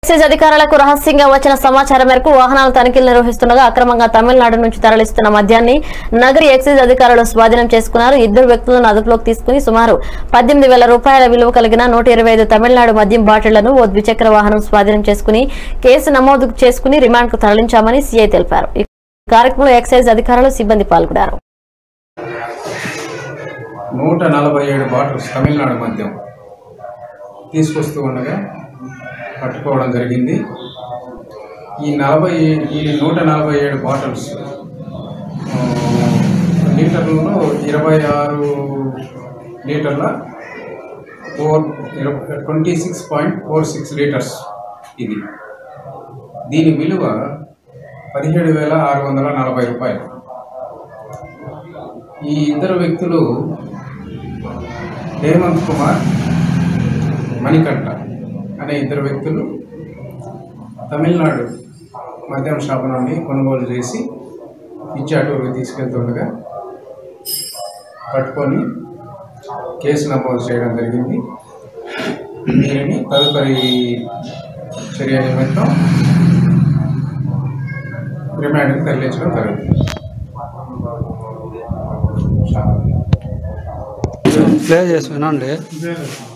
excise అధికారులకు రహస్యంగా వచ్చిన సమాచారం మేరకు వాహనాల తనిఖీలు నిర్వహిస్తుండగా అక్రమంగా తమిళనాడు నుంచి తరలిస్తున్న మద్యాన్ని నగరి ఎక్సైజ్ అధికారులు స్వాధీనం చేసుకున్నారు ఇద్దరు వ్యక్తులను అదుపులోకి తీసుకుని సుమారు పద్దెనిమిది వేల రూపాయల విలువ కలిగిన నూట ఇరవై ఐదు తమిళనాడు మద్యం బాటిళ్లను ఓ ద్విచక్ర వాహనం స్వాధీనం చేసుకుని కేసు నమోదు చేసుకుని రిమాండ్కు తరలించామని సీఐ తెలిపారు ఈ కార్యక్రమంలో ఎక్సైజ్ అధికారులు సిబ్బంది పాల్గొన్నారు నూట నలభై ఏడు బాటిల్స్ తమిళనాడు మద్యం తీసుకొస్తూ ఉండగా పట్టుకోవడం జరిగింది ఈ నలభై ఈ నూట నలభై ఏడు బాటిల్స్ ఆ, లీటర్లలో ఇరవై ఆరు లీటర్ల four twenty six point four six litres ఇది దీని విలువ పదిహేడు వేల ఆరు వందల నలభై రూపాయలు ఈ ఇద్దరు వ్యక్తులు హేమంత్ కుమార్ మణికంఠ అనే ఇద్దరు వ్యక్తులు తమిళనాడు మద్యం షాపు నుండి కొనుగోలు చేసి ఇచ్చాటూరుకి తీసుకెళ్తుండగా పట్టుకొని కేసు నమోదు చేయడం జరిగింది దీనిని తదుపరి చర్య నిమిత్తం రిమాండ్కి తరలించడం జరుగుతుంది ప్లే చేసి వినండి